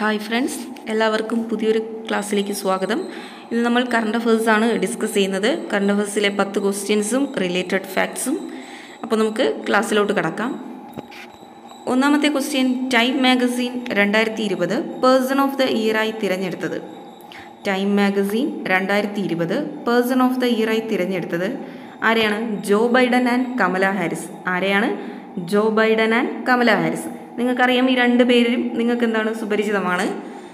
hi friends എല്ലാവർക്കും പുതിയൊരു ക്ലാസ്സിലേക്ക് സ്വാഗതം ഇന്ന് നമ്മൾ കറണ്ട് അഫേഴ്സ് ആണ് ഡിസ്കസ് ചെയ്യുന്നത് കറണ്ട് അഫേഴ്സിലെ പത്ത് ക്വസ്റ്റ്യൻസും റിലേറ്റഡ് ഫാക്ട്സും അപ്പോൾ നമുക്ക് ക്ലാസ്സിലോട്ട് കടക്കാം ഒന്നാമത്തെ ക്വസ്റ്റ്യൻ ടൈം മാഗസീൻ രണ്ടായിരത്തി ഇരുപത് പേഴ്സൺ ഓഫ് ദ ഇയറായി തിരഞ്ഞെടുത്തത് ടൈം മാഗസീൻ രണ്ടായിരത്തി ഇരുപത് പേഴ്സൺ ഓഫ് ദ ഇയറായി തിരഞ്ഞെടുത്തത് ആരെയാണ് Joe Biden and Kamala Harris ആരെയാണ് Joe Biden and Kamala Harris നിങ്ങൾക്കറിയാം ഈ രണ്ട് പേരും നിങ്ങൾക്ക് എന്താണ് സുപരിചിതമാണ്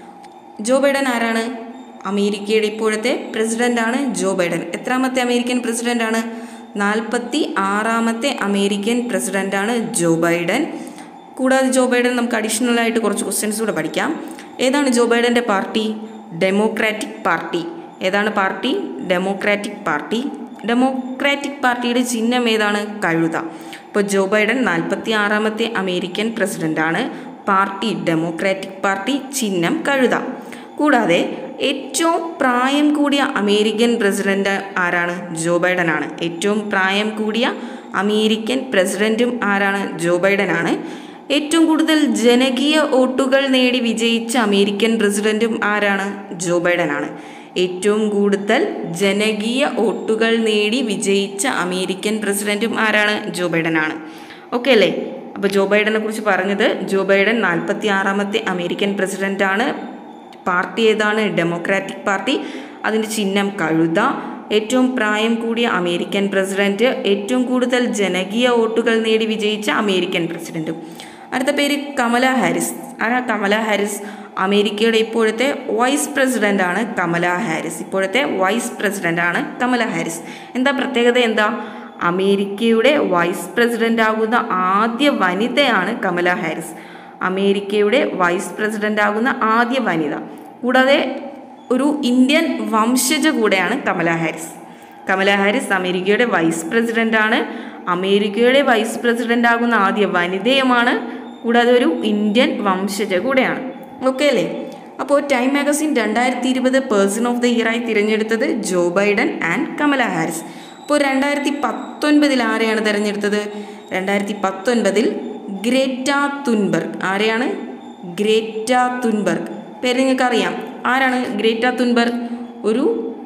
ജോ ബൈഡൻ ആരാണ് അമേരിക്കയുടെ ഇപ്പോഴത്തെ പ്രസിഡൻ്റാണ് ജോ ബൈഡൻ എത്രാമത്തെ അമേരിക്കൻ പ്രസിഡൻ്റാണ് നാൽപ്പത്തി ആറാമത്തെ അമേരിക്കൻ പ്രസിഡൻ്റാണ് ജോ ബൈഡൻ കൂടാതെ ജോ ബൈഡൻ നമുക്ക് അഡീഷണൽ ആയിട്ട് കുറച്ച് ക്വസ്റ്റ്യൻസ് കൂടെ പഠിക്കാം ഏതാണ് ജോ ബൈഡൻ്റെ പാർട്ടി ഡെമോക്രാറ്റിക് പാർട്ടി ഏതാണ് പാർട്ടി ഡെമോക്രാറ്റിക് പാർട്ടി ഡെമോക്രാറ്റിക് പാർട്ടിയുടെ ചിഹ്നം ഏതാണ് കഴുത ഇപ്പോൾ ജോ ബൈഡൻ നാൽപ്പത്തി ആറാമത്തെ അമേരിക്കൻ പ്രസിഡൻ്റാണ് പാർട്ടി ഡെമോക്രാറ്റിക് പാർട്ടി ചിഹ്നം കഴുത കൂടാതെ ഏറ്റവും പ്രായം കൂടിയ അമേരിക്കൻ പ്രസിഡന്റ് ആരാണ് ജോ ബൈഡൻ ആണ് ഏറ്റവും പ്രായം കൂടിയ അമേരിക്കൻ പ്രസിഡന്റും ആരാണ് ജോ ബൈഡൻ ആണ് ഏറ്റവും കൂടുതൽ ജനകീയ വോട്ടുകൾ നേടി വിജയിച്ച അമേരിക്കൻ പ്രസിഡന്റും ആരാണ് ജോ ബൈഡൻ ആണ് ഏറ്റവും കൂടുതൽ ജനകീയ വോട്ടുകൾ നേടി വിജയിച്ച അമേരിക്കൻ പ്രസിഡന്റും ആരാണ് ജോ ബൈഡൻ ആണ് ഓക്കെ അല്ലേ അപ്പോൾ ജോ ബൈഡനെ കുറിച്ച് പറഞ്ഞത് ജോ ബൈഡൻ നാൽപ്പത്തി ആറാമത്തെ അമേരിക്കൻ പ്രസിഡന്റാണ് പാർട്ടി ഏതാണ് ഡെമോക്രാറ്റിക് പാർട്ടി അതിൻ്റെ ചിഹ്നം കഴുത ഏറ്റവും പ്രായം കൂടിയ അമേരിക്കൻ പ്രസിഡന്റ് ഏറ്റവും കൂടുതൽ ജനകീയ വോട്ടുകൾ നേടി വിജയിച്ച അമേരിക്കൻ പ്രസിഡന്റും അടുത്ത പേര് കമല ഹാരിസ് ആരാ കമല ഹാരിസ് അമേരിക്കയുടെ ഇപ്പോഴത്തെ വൈസ് പ്രസിഡന്റ് ആണ് കമല ഹാരിസ് ഇപ്പോഴത്തെ വൈസ് പ്രസിഡന്റ് ആണ് കമല ഹാരിസ് എന്താ പ്രത്യേകത എന്താ അമേരിക്കയുടെ വൈസ് പ്രസിഡന്റ് ആകുന്ന ആദ്യ വനിതയാണ് കമല ഹാരിസ് അമേരിക്കയുടെ വൈസ് പ്രസിഡന്റ് ആകുന്ന ആദ്യ വനിത കൂടാതെ ഒരു ഇന്ത്യൻ വംശജ കൂടെയാണ് കമല ഹാരിസ് കമല ഹാരിസ് അമേരിക്കയുടെ വൈസ് പ്രസിഡന്റ് ആണ് അമേരിക്കയുടെ വൈസ് പ്രസിഡന്റ് ആകുന്ന ആദ്യ വനിതയുമാണ് കൂടാതെ ഒരു ഇന്ത്യൻ വംശജ കൂടെയാണ് ഓക്കെ അല്ലേ അപ്പോൾ ടൈം മാഗസിൻ രണ്ടായിരത്തി ഇരുപത് പേഴ്സൺ ഓഫ് ദ ഇയറായി തിരഞ്ഞെടുത്തത് Joe Biden and Kamala Harris അപ്പോൾ രണ്ടായിരത്തി പത്തൊൻപതിൽ ആരെയാണ് തിരഞ്ഞെടുത്തത് രണ്ടായിരത്തി പത്തൊൻപതിൽ ഗ്രേറ്റ തുൻബർഗ് ആരെയാണ് ഗ്രേറ്റ തുൻബർഗ് പേര് നിങ്ങൾക്ക് അറിയാം ആരാണ് ഗ്രേറ്റ തുൻബർഗ് ഒരു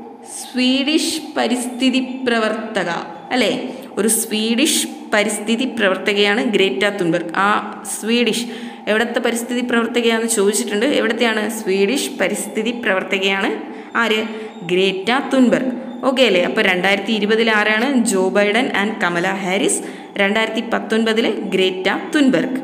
സ്വീഡിഷ് പരിസ്ഥിതി പ്രവർത്തക അല്ലേ ഒരു സ്വീഡിഷ് പരിസ്ഥിതി പ്രവർത്തകയാണ് ഗ്രേറ്റ തുൻബർഗ് ആ സ്വീഡിഷ് എവിടത്തെ പരിസ്ഥിതി പ്രവർത്തകയാണെന്ന് ചോദിച്ചിട്ടുണ്ട് എവിടത്തെയാണ് സ്വീഡിഷ് പരിസ്ഥിതി പ്രവർത്തകയാണ് ആര് ഗ്രേറ്റ തുൻബർഗ് ഓക്കെ അല്ലേ അപ്പോൾ രണ്ടായിരത്തി ഇരുപതിൽ ആരാണ് Joe Biden and Kamala Harris രണ്ടായിരത്തി പത്തൊൻപതിൽ ഗ്രേറ്റ തുൻബർഗ്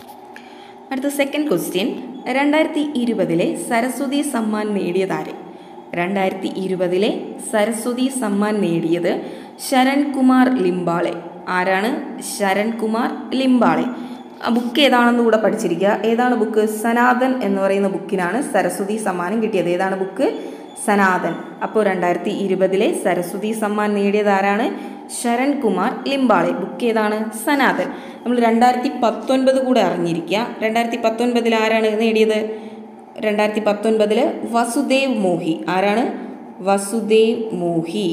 അടുത്ത സെക്കൻഡ് ക്വസ്റ്റ്യൻ രണ്ടായിരത്തി ഇരുപതിലെ സരസ്വതി സമ്മാൻ നേടിയതാര് രണ്ടായിരത്തി ഇരുപതിലെ സരസ്വതി സമ്മാൻ നേടിയത് ശരൺ കുമാർ ലിംബാളെ ആരാണ് ശരൺ കുമാർ ലിംബാളെ ആ ബുക്ക് ഏതാണെന്ന് കൂടെ പഠിച്ചിരിക്കുക ഏതാണ് ബുക്ക് സനാതൻ എന്ന് പറയുന്ന ബുക്കിനാണ് സരസ്വതി സമ്മാനം കിട്ടിയത് ഏതാണ് ബുക്ക് സനാതൻ അപ്പോൾ രണ്ടായിരത്തി ഇരുപതിലെ സരസ്വതി സമ്മാൻ നേടിയത് ആരാണ് ശരൺ കുമാർ ലിംബാളെ ബുക്ക് ഏതാണ് സനാതൻ നമ്മൾ രണ്ടായിരത്തി പത്തൊൻപത് കൂടെ അറിഞ്ഞിരിക്കുക രണ്ടായിരത്തി പത്തൊൻപതിൽ ആരാണ് നേടിയത് രണ്ടായിരത്തി പത്തൊൻപതിൽ വസുദേവ് മോഹി ആരാണ് വസുദേവ് മോഹി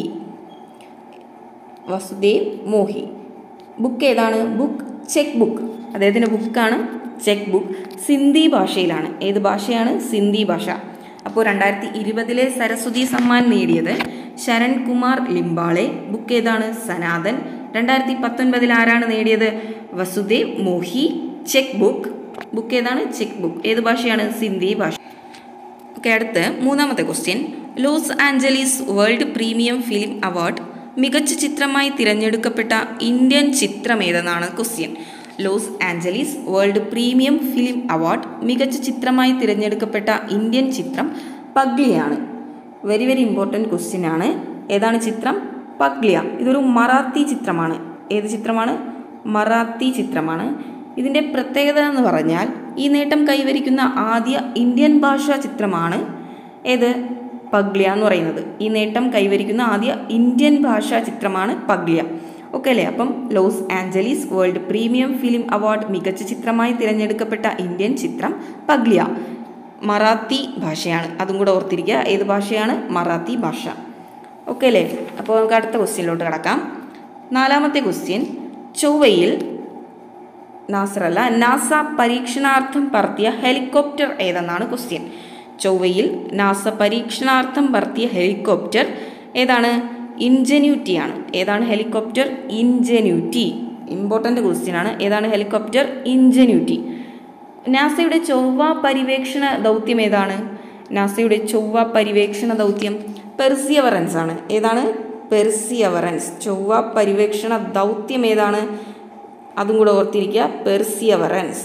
വസുദേവ് മോഹി ബുക്ക് ഏതാണ് ബുക്ക് ചെക്ക് ബുക്ക് അദ്ദേഹത്തിൻ്റെ ബുക്കാണ് ചെക്ക് ബുക്ക് സിന്ധി ഭാഷയിലാണ് ഏത് ഭാഷയാണ് സിന്ധി ഭാഷ അപ്പോൾ രണ്ടായിരത്തി ഇരുപതിലെ സരസ്വതി സമ്മാൻ നേടിയത് ശരൺ കുമാർ ലിംബാളെ ബുക്ക് ഏതാണ് സനാതൻ രണ്ടായിരത്തി പത്തൊൻപതിൽ ആരാണ് നേടിയത് Vasudev Mohi cheque book book ഏതാണ് ചെക്ക് ബുക്ക് ഏത് ഭാഷയാണ് സിന്ധി ഭാഷ ഓക്കെ അടുത്ത് മൂന്നാമത്തെ question Los Angeles world premium film award മികച്ച ചിത്രമായി തിരഞ്ഞെടുക്കപ്പെട്ട ഇന്ത്യൻ ചിത്രം ഏതെന്നാണ് question Los Angeles world premium film award മികച്ച ചിത്രമായി തിരഞ്ഞെടുക്കപ്പെട്ട ഇന്ത്യൻ ചിത്രം പഗ്ലിയാണ് വെരി വെരി ഇമ്പോർട്ടൻറ്റ് ക്വസ്റ്റ്യൻ ആണ് ഏതാണ് ചിത്രം പഗ്ലിയ ഇതൊരു മറാത്തി ചിത്രമാണ് ഏത് ചിത്രമാണ് മറാത്തി ചിത്രമാണ് ഇതിൻ്റെ പ്രത്യേകത എന്ന് പറഞ്ഞാൽ ഈ നേട്ടം കൈവരിക്കുന്ന ആദ്യ ഇന്ത്യൻ ഭാഷാ ചിത്രമാണ് ഏത് പഗ്ലിയ എന്ന് പറയുന്നത് ഈ നേട്ടം കൈവരിക്കുന്ന ആദ്യ ഇന്ത്യൻ ഭാഷാ ചിത്രമാണ് പഗ്ലിയ ഓക്കെ അല്ലേ അപ്പം Los Angeles world premium film award മികച്ച ചിത്രമായി തിരഞ്ഞെടുക്കപ്പെട്ട ഇന്ത്യൻ ചിത്രം പഗ്ലിയ മറാത്തി ഭാഷയാണ് അതും കൂടെ ഓർത്തിരിക്കുക ഏത് ഭാഷയാണ് മറാത്തി ഭാഷ ഓക്കെ അല്ലേ അപ്പോൾ നമുക്ക് അടുത്ത ക്വസ്റ്റ്യനിലോട്ട് കിടക്കാം നാലാമത്തെ ക്വസ്റ്റ്യൻ ചൊവ്വയിൽ നാസർ അല്ല നാസ പരീക്ഷണാർത്ഥം പറത്തിയ ഹെലികോപ്റ്റർ ഏതെന്നാണ് ക്വസ്റ്റ്യൻ ചൊവ്വയിൽ നാസ പരീക്ഷണാർത്ഥം പറത്തിയ ഹെലികോപ്റ്റർ ഏതാണ് ഇൻജന്യൂറ്റി ആണ് ഏതാണ് ഹെലികോപ്റ്റർ ഇൻജന്യൂറ്റി ഇമ്പോർട്ടൻ്റ് ക്വസ്റ്റ്യൻ ആണ് ഏതാണ് ഹെലികോപ്റ്റർ ഇൻജന്യൂറ്റി നാസയുടെ ചൊവ്വ പര്യവേക്ഷണ ദൗത്യം ഏതാണ് നാസയുടെ ചൊവ്വ പര്യവേക്ഷണ ദൗത്യം പെർസിയവറൻസ് ആണ് ഏതാണ് പെർസിയവറൻസ് ചൊവ്വ പര്യവേക്ഷണ ദൗത്യം ഏതാണ് അതും കൂടെ ഓർത്തിരിക്കുക പെർസിയവറൻസ്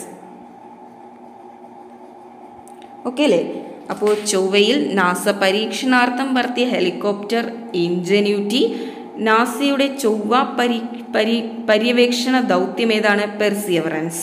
ഓക്കെ അല്ലേ അപ്പോൾ ചൊവ്വയിൽ നാസ പരീക്ഷണാർത്ഥം പറത്തിയ ഹെലികോപ്റ്റർ ഇൻജന്യൂറ്റി നാസയുടെ ചൊവ്വ പരി പരി പര്യവേക്ഷണ ദൗത്യം ഏതാണ് പെർസിയവറൻസ്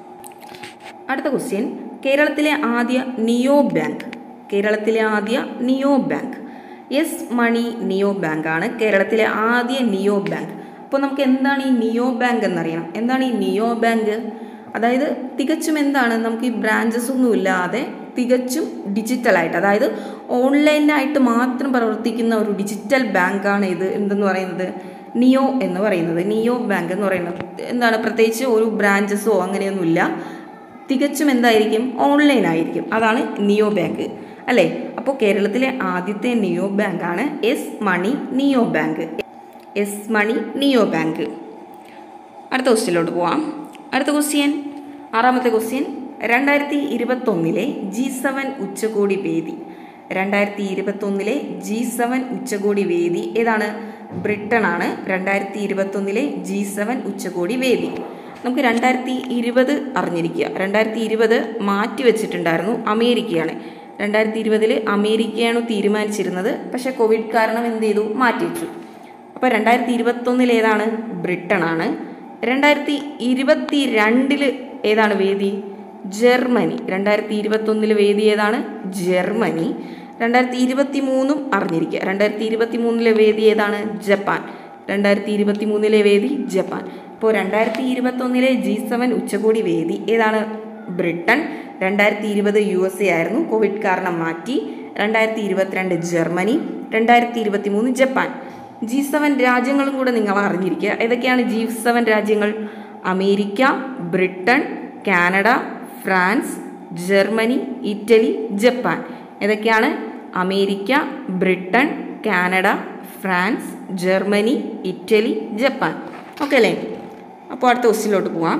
അടുത്ത ക്വസ്റ്റ്യൻ കേരളത്തിലെ ആദ്യ നിയോ ബാങ്ക് കേരളത്തിലെ ആദ്യ neo bank yes money neo bank ആണ് കേരളത്തിലെ ആദ്യ നിയോ ബാങ്ക് അപ്പോൾ നമുക്ക് എന്താണ് ഈ നിയോ ബാങ്ക് എന്നറിയണം എന്താണ് ഈ നിയോ ബാങ്ക് അതായത് തികച്ചും എന്താണ് നമുക്ക് ഈ ബ്രാഞ്ചസ് ഒന്നും ഇല്ലാതെ തികച്ചും ഡിജിറ്റലായിട്ട് അതായത് ഓൺലൈനായിട്ട് മാത്രം പ്രവർത്തിക്കുന്ന ഒരു ഡിജിറ്റൽ ബാങ്കാണ് ഇത് എന്തെന്ന് പറയുന്നത് നിയോ എന്ന് പറയുന്നത് നിയോ ബാങ്ക് എന്ന് പറയുന്നത് എന്താണ് പ്രത്യേകിച്ച് ഒരു ബ്രാഞ്ചസോ അങ്ങനെയൊന്നുമില്ല തികച്ചും എന്തായിരിക്കും ഓൺലൈൻ ആയിരിക്കും അതാണ് നിയോ ബാങ്ക് അല്ലേ അപ്പോൾ കേരളത്തിലെ ആദ്യത്തെ നിയോ ബാങ്കാണ് yes money neo bank yes money neo bank അടുത്ത ക്വസ്റ്റ്യനിലോട്ട് പോവാം അടുത്ത ക്വസ്റ്റ്യൻ ആറാമത്തെ ക്വസ്റ്റ്യൻ രണ്ടായിരത്തി ഇരുപത്തൊന്നിലെ ജി സെവൻ ഉച്ചകോടി വേദി രണ്ടായിരത്തി ഇരുപത്തൊന്നിലെ ജി സെവൻ ഉച്ചകോടി വേദി ഏതാണ് ബ്രിട്ടൻ ആണ് രണ്ടായിരത്തി ഇരുപത്തൊന്നിലെ ജി സെവൻ ഉച്ചകോടി വേദി നമുക്ക് രണ്ടായിരത്തി ഇരുപത് അറിഞ്ഞിരിക്കുക രണ്ടായിരത്തി ഇരുപത് മാറ്റി വെച്ചിട്ടുണ്ടായിരുന്നു അമേരിക്കയാണ് രണ്ടായിരത്തി ഇരുപതിൽ അമേരിക്കയാണ് തീരുമാനിച്ചിരുന്നത് പക്ഷേ കോവിഡ് കാരണം എന്ത് ചെയ്തു മാറ്റി വെച്ചു അപ്പോൾ രണ്ടായിരത്തി ഇരുപത്തൊന്നിൽ ഏതാണ് ബ്രിട്ടൻ ആണ് രണ്ടായിരത്തി ഇരുപത്തി രണ്ടില് ഏതാണ് വേദി ജർമ്മനി രണ്ടായിരത്തി ഇരുപത്തൊന്നില് വേദി ഏതാണ് ജർമ്മനി രണ്ടായിരത്തി ഇരുപത്തി മൂന്നും അറിഞ്ഞിരിക്കുക രണ്ടായിരത്തി ഇരുപത്തി മൂന്നിലെ വേദി ഏതാണ് ജപ്പാൻ രണ്ടായിരത്തി ഇരുപത്തി മൂന്നിലെ വേദി ജപ്പാൻ അപ്പോൾ രണ്ടായിരത്തി ഇരുപത്തൊന്നിലെ ജി സെവൻ ഉച്ചകോടി വേദി ഏതാണ് ബ്രിട്ടൻ രണ്ടായിരത്തി ഇരുപത് യു എസ് എ ആയിരുന്നു കോവിഡ് കാരണം മാറ്റി രണ്ടായിരത്തി ഇരുപത്തിരണ്ട് ജർമ്മനി രണ്ടായിരത്തി ഇരുപത്തി മൂന്ന് ജപ്പാൻ ജി സെവൻ രാജ്യങ്ങളും കൂടെ നിങ്ങൾ അറിഞ്ഞിരിക്കുക ഏതൊക്കെയാണ് ജി സെവൻ രാജ്യങ്ങൾ America Britain Canada France Germany Italy Japan ഏതൊക്കെയാണ് America Britain Canada France Germany Italy Japan okay അല്ലേ അപ്പോൾ അടുത്ത ക്വസ്റ്റിലോട്ട് പോവാം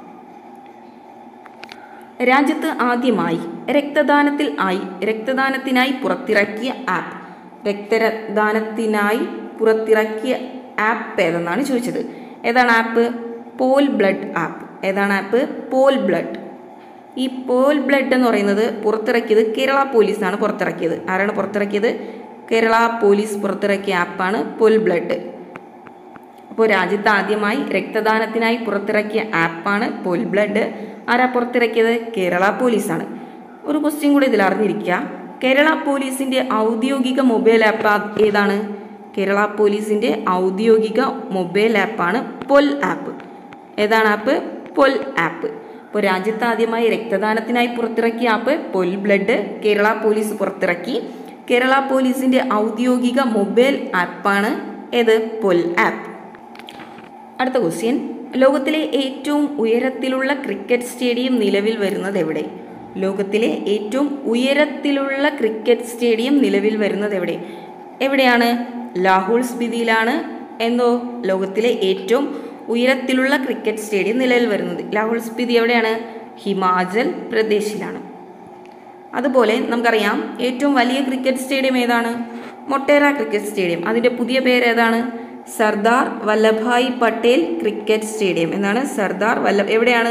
രാജ്യത്ത് ആദ്യമായി രക്തദാനത്തിൽ ആയി രക്തദാനത്തിനായി പുറത്തിറക്കിയ ആപ്പ് രക്തദാനത്തിനായി പുറത്തിറക്കിയ ആപ്പ് ഏതെന്നാണ് ചോദിച്ചത് ഏതാണ് ആപ്പ് പോൽ ബ്ലഡ് ആപ്പ് ഏതാണ് ആപ്പ് പോൽ ബ്ലഡ് ഈ പോൽ ബ്ലഡ് എന്ന് പറയുന്നത് പുറത്തിറക്കിയത് കേരള പോലീസാണ് പുറത്തിറക്കിയത് ആരാണ് പുറത്തിറക്കിയത് കേരള പോലീസ് പുറത്തിറക്കിയ ആപ്പാണ് പോൽ ബ്ലഡ് അപ്പോൾ രാജ്യത്ത് ആദ്യമായി രക്തദാനത്തിനായി പുറത്തിറക്കിയ ആപ്പാണ് പോൽ ബ്ലഡ് ആരാ പുറത്തിറക്കിയത് കേരള പോലീസാണ് ഒരു ക്വസ്റ്റ്യൻ കൂടി ഇതിൽ അറിഞ്ഞിരിക്കുക കേരള പോലീസിന്റെ ഔദ്യോഗിക മൊബൈൽ ആപ്പ് ഏതാണ് കേരള പോലീസിന്റെ ഔദ്യോഗിക മൊബൈൽ ആപ്പാണ് പൊൽ ആപ്പ് ഏതാണ് ആപ്പ് പൊൽ ആപ്പ് അപ്പോൾ രാജ്യത്ത് ആദ്യമായി രക്തദാനത്തിനായി പുറത്തിറക്കിയ app Pol blood Kerala police പുറത്തിറക്കി കേരള പോലീസിന്റെ ഔദ്യോഗിക മൊബൈൽ ആപ്പാണ് ഏത് പൊൽ ആപ്പ് അടുത്ത ക്വസ്റ്റ്യൻ ലോകത്തിലെ ഏറ്റവും ഉയരത്തിലുള്ള ക്രിക്കറ്റ് സ്റ്റേഡിയം നിലവിൽ വരുന്നത് എവിടെ ലോകത്തിലെ ഏറ്റവും ഉയരത്തിലുള്ള ക്രിക്കറ്റ് സ്റ്റേഡിയം നിലവിൽ വരുന്നത് എവിടെ എവിടെയാണ് ലാഹോൾ സ്പിതിയിലാണ് എന്തോ ലോകത്തിലെ ഏറ്റവും ഉയരത്തിലുള്ള ക്രിക്കറ്റ് സ്റ്റേഡിയം നിലവിൽ വരുന്നത് ലാഹോൾ സ്പിതി എവിടെയാണ് ഹിമാചൽ പ്രദേശിലാണ് അതുപോലെ നമുക്കറിയാം ഏറ്റവും വലിയ ക്രിക്കറ്റ് സ്റ്റേഡിയം ഏതാണ് മൊട്ടേറ ക്രിക്കറ്റ് സ്റ്റേഡിയം അതിൻ്റെ പുതിയ പേര് ഏതാണ് സർദാർ വല്ലഭായ് പട്ടേൽ ക്രിക്കറ്റ് സ്റ്റേഡിയം എന്നാണ് സർദാർ വല്ലഭ എവിടെയാണ്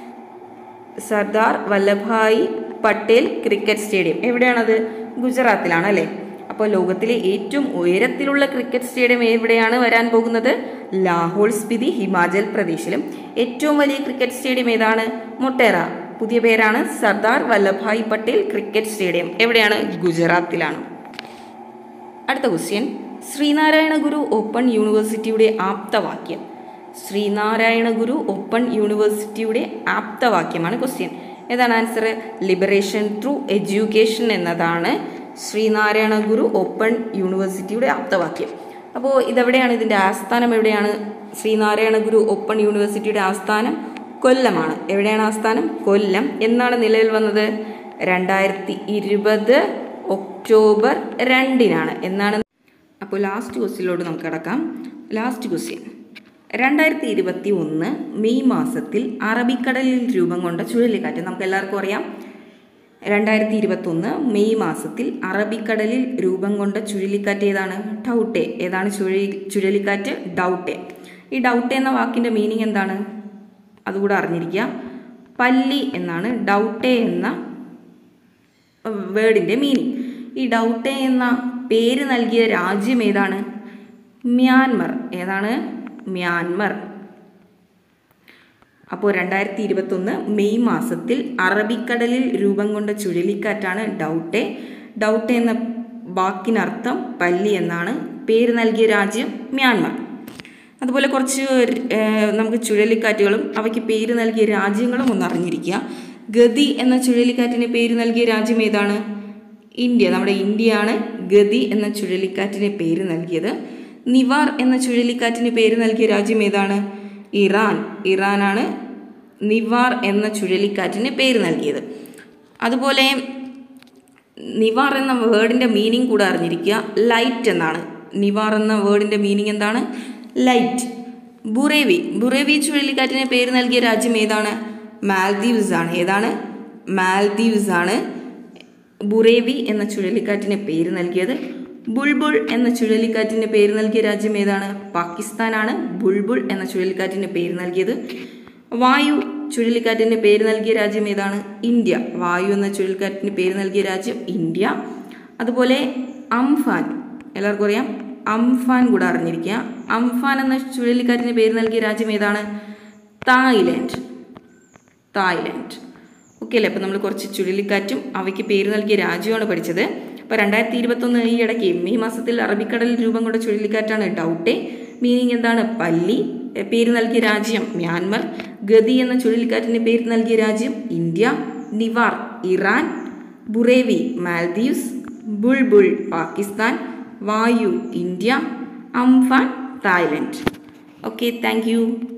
സർദാർ വല്ലഭായ് പട്ടേൽ ക്രിക്കറ്റ് സ്റ്റേഡിയം എവിടെയാണത് ഗുജറാത്തിലാണ് അല്ലേ അപ്പോൾ ലോകത്തിലെ ഏറ്റവും ഉയരത്തിലുള്ള ക്രിക്കറ്റ് സ്റ്റേഡിയം എവിടെയാണ് വരാൻ പോകുന്നത് ലാഹോൾ സ്പിതി ഹിമാചൽ പ്രദേശിലും ഏറ്റവും വലിയ ക്രിക്കറ്റ് സ്റ്റേഡിയം ഏതാണ് മൊട്ടേറ പുതിയ പേരാണ് സർദാർ വല്ലഭായ് പട്ടേൽ ക്രിക്കറ്റ് സ്റ്റേഡിയം എവിടെയാണ് ഗുജറാത്തിലാണ് അടുത്ത ക്വസ്റ്റ്യൻ ശ്രീനാരായണ ഗുരു ഓപ്പൺ യൂണിവേഴ്സിറ്റിയുടെ ആപ്തവാക്യം ശ്രീനാരായണ ഗുരു ഓപ്പൺ യൂണിവേഴ്സിറ്റിയുടെ ആപ്തവാക്യമാണ് ക്വസ്റ്റ്യൻ ഏതാണ് ആൻസർ ലിബറേഷൻ ത്രൂ എഡ്യൂക്കേഷൻ എന്നതാണ് ശ്രീനാരായണ ഗുരു ഓപ്പൺ യൂണിവേഴ്സിറ്റിയുടെ ആപ്തവാക്യം അപ്പോൾ ഇതെവിടെയാണ് ഇതിൻ്റെ ആസ്ഥാനം എവിടെയാണ് ശ്രീനാരായണ ഗുരു ഓപ്പൺ യൂണിവേഴ്സിറ്റിയുടെ ആസ്ഥാനം കൊല്ലമാണ് എവിടെയാണ് ആസ്ഥാനം കൊല്ലം എന്നാണ് നിലവിൽ വന്നത് രണ്ടായിരത്തി ഇരുപത് ഒക്ടോബർ രണ്ടിനാണ് എന്നാണ് അപ്പോൾ ലാസ്റ്റ് ക്വസ്റ്റ്യനിലോട്ട് നമുക്ക് കിടക്കാം ലാസ്റ്റ് ക്വസ്റ്റ്യൻ രണ്ടായിരത്തി ഇരുപത്തി ഒന്ന് മെയ് മാസത്തിൽ അറബിക്കടലിൽ രൂപം കൊണ്ട ചുഴലിക്കാറ്റ് നമുക്ക് എല്ലാവർക്കും അറിയാം രണ്ടായിരത്തി ഇരുപത്തൊന്ന് മെയ് മാസത്തിൽ അറബിക്കടലിൽ രൂപം കൊണ്ട ചുഴലിക്കാറ്റ് ഏതാണ് ഡൗട്ടെ ഏതാണ് ചുഴലി ചുഴലിക്കാറ്റ് ഡൗട്ടെ ഈ ഡൗട്ടെ എന്ന വാക്കിൻ്റെ മീനിങ് എന്താണ് അതുകൂടെ അറിഞ്ഞിരിക്കുക പല്ലി എന്നാണ് ഡൗട്ടെ എന്ന വേർഡിൻ്റെ മീനിങ് ഈ ഡൗട്ടെ എന്ന പേര് നൽകിയ രാജ്യം ഏതാണ് മ്യാൻമർ ഏതാണ് മ്യാൻമർ അപ്പോൾ രണ്ടായിരത്തി ഇരുപത്തൊന്ന് മെയ് മാസത്തിൽ അറബിക്കടലിൽ രൂപം കൊണ്ട ചുഴലിക്കാറ്റാണ് ഡൗട്ടെ ഡൗട്ടെ എന്ന വാക്കിനർത്ഥം പല്ലി എന്നാണ് പേര് നൽകിയ രാജ്യം മ്യാൻമർ അതുപോലെ കുറച്ച് ഏഹ്, നമുക്ക് ചുഴലിക്കാറ്റുകളും അവയ്ക്ക് പേര് നൽകിയ രാജ്യങ്ങളും ഒന്ന് അറിഞ്ഞിരിക്കുക ഗതി എന്ന ചുഴലിക്കാറ്റിന് പേര് നൽകിയ രാജ്യം ഏതാണ് ഇന്ത്യ നമ്മുടെ ഇന്ത്യയാണ് ഗതി എന്ന ചുഴലിക്കാറ്റിന് പേര് നൽകിയത് നിവാർ എന്ന ചുഴലിക്കാറ്റിന് പേര് നൽകിയ രാജ്യം ഏതാണ് ഇറാൻ ഇറാനാണ് നിവാർ എന്ന ചുഴലിക്കാറ്റിന് പേര് നൽകിയത് അതുപോലെ നിവാർ എന്ന വേർഡിൻ്റെ മീനിങ് കൂടെ അറിഞ്ഞിരിക്കുക ലൈറ്റ് എന്നാണ് നിവാർ എന്ന വേർഡിൻ്റെ മീനിങ് എന്താണ് ലൈറ്റ് ബുറേവി ബുറേവി ചുഴലിക്കാറ്റിന് പേര് നൽകിയ രാജ്യം ഏതാണ് മാൽദീവ്സ് ആണ് ഏതാണ് മാൽദീവ്സ് ആണ് ബുറേവി എന്ന ചുഴലിക്കാറ്റിന് പേര് നൽകിയത് ബുൾബുൾ എന്ന ചുഴലിക്കാറ്റിന് പേര് നൽകിയ രാജ്യം ഏതാണ് പാകിസ്ഥാനാണ് ബുൾബുൾ എന്ന ചുഴലിക്കാറ്റിന് പേര് നൽകിയത് വായു ചുഴലിക്കാറ്റിന് പേര് നൽകിയ രാജ്യം ഏതാണ് ഇന്ത്യ വായു എന്ന ചുഴലിക്കാറ്റിന് പേര് നൽകിയ രാജ്യം ഇന്ത്യ അതുപോലെ അംഫാൻ എല്ലാവർക്കും അറിയാം അംഫാൻ കൂടെ അറിഞ്ഞിരിക്കുക അംഫാൻ എന്ന ചുഴലിക്കാറ്റിന് പേര് നൽകിയ രാജ്യം ഏതാണ് തായ്ലാൻഡ് തായ്ലാൻഡ് ഓക്കെ അല്ലേ അപ്പോൾ നമ്മൾ കുറച്ച് ചുഴലിക്കാറ്റും അവയ്ക്ക് പേര് നൽകിയ രാജ്യമാണ് പഠിച്ചത് അപ്പോൾ രണ്ടായിരത്തി ഇരുപത്തൊന്ന് ഈ ഇടയ്ക്ക് മെയ് മാസത്തിൽ അറബിക്കടലിൽ രൂപം കൊണ്ട ചുഴലിക്കാറ്റാണ് ഡൗട്ടെ മീനിങ് എന്താണ് പല്ലി എ, പേര് നൽകിയ രാജ്യം മ്യാൻമർ ഗതി എന്ന ചുഴലിക്കാറ്റിന് പേര് നൽകിയ രാജ്യം India Nivar Iran Burevi Maldives Bulbul Pakistan Vayu India Amphan Thailand okay thank U